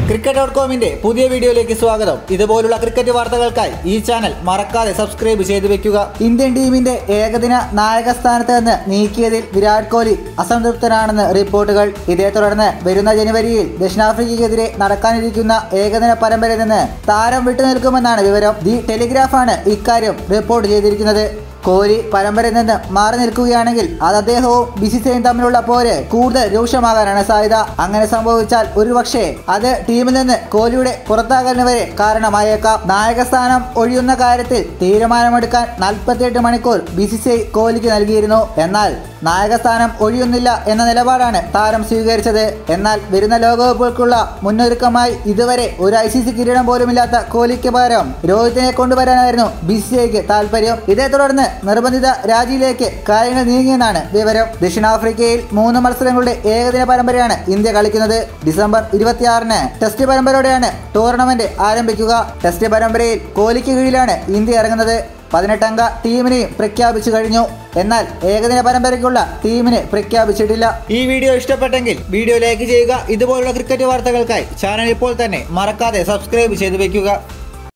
cricket dot കോമിന്റെ പുതിയ വീഡിയോയിലേക്ക് സ്വാഗതം ഇതുപോലുള്ള ക്രിക്കറ്റ് വാർത്തകൾക്കായി ഈ ചാനൽ മറക്കാതെ സബ്സ്ക്രൈബ് ചെയ്തു വെക്കുക ഇന്ത്യൻ ടീമിന്റെ ഏകദിന നായക സ്ഥാനത്ത് നിന്ന് നീക്കിയതിൽ വിരാട് കോഹ്ലി അസംതൃപ്തനാണെന്ന് റിപ്പോർട്ടുകൾ ഇതേ തുടർന്ന് വരുന്ന ജനുവരിയിൽ ദക്ഷിണാഫ്രിക്കയ്ക്കെതിരെ നടക്കാനിരിക്കുന്ന ഏകദിന പരമ്പരയിൽ നിന്ന് താരം വിട്ടുനിൽക്കുമെന്നാണ് വിവരം ദി ടെലിഗ്രാഫാണ് ഇക്കാര്യം റിപ്പോർട്ട് ചെയ്തിരിക്കുന്നത് കോഹ്ലി പരമ്പരയിൽ നിന്ന് മാറി നിൽക്കുകയാണെങ്കിൽ അത് അദ്ദേഹവും ബിസിസിയും തമ്മിലുള്ള പോര് കൂടുതൽ രൂക്ഷമാകാനാണ് സാധ്യത അങ്ങനെ സംഭവിച്ചാൽ ഒരുപക്ഷെ അത് ടീമിൽ നിന്ന് കോഹ്ലിയുടെ പുറത്താകലിന് വരെ കാരണമായേക്കാം നായകസ്ഥാനം ഒഴിയുന്ന കാര്യത്തിൽ തീരുമാനമെടുക്കാൻ 48 മണിക്കൂർ ബിസിസിഐ കോഹ്ലിക്ക് നൽകിയിരുന്നു എന്നാൽ നായകസ്ഥാനം ഒഴിയുന്നില്ല എന്ന നിലപാടാണ് താരം സ്വീകരിച്ചത് എന്നാൽ വരുന്ന ലോകകപ്പുകൾക്കുള്ള മുന്നൊരുക്കമായി ഇതുവരെ ഒരു ഐ സി സി കിരീടം പോലുമില്ലാത്ത കോഹ്ലിക്ക് പകരം രോഹിത്തിനെ കൊണ്ടുവരാനായിരുന്നു ബി സി ഐക്ക് താല്പര്യം ഇതേ തുടർന്ന് നിർബന്ധിത രാജിയിലേക്ക് കാര്യങ്ങൾ നീങ്ങിയെന്നാണ് വിവരം ദക്ഷിണാഫ്രിക്കയിൽ മൂന്ന് മത്സരങ്ങളുടെ ഏകദിന പരമ്പരയാണ് ഇന്ത്യ കളിക്കുന്നത് ഡിസംബർ ഇരുപത്തിയാറിന് ടെസ്റ്റ് പരമ്പരയോടെയാണ് ടൂർണമെന്റ് ആരംഭിക്കുക ടെസ്റ്റ് പരമ്പരയിൽ കോഹ്ലിക്ക് കീഴിലാണ് ഇന്ത്യ ഇറങ്ങുന്നത് പതിനെട്ടംഗ ടീമിനെയും പ്രഖ്യാപിച്ചു കഴിഞ്ഞു എന്നാൽ ഏകദിന പരമ്പരയ്ക്കുള്ള ടീമിനെ പ്രഖ്യാപിച്ചിട്ടില്ല ഈ വീഡിയോ ഇഷ്ടപ്പെട്ടെങ്കിൽ വീഡിയോ ലൈക്ക് ചെയ്യുക ഇതുപോലുള്ള ക്രിക്കറ്റ് വാർത്തകൾക്കായി ചാനൽ ഇപ്പോൾ തന്നെ മറക്കാതെ സബ്സ്ക്രൈബ് ചെയ്തു വെക്കുക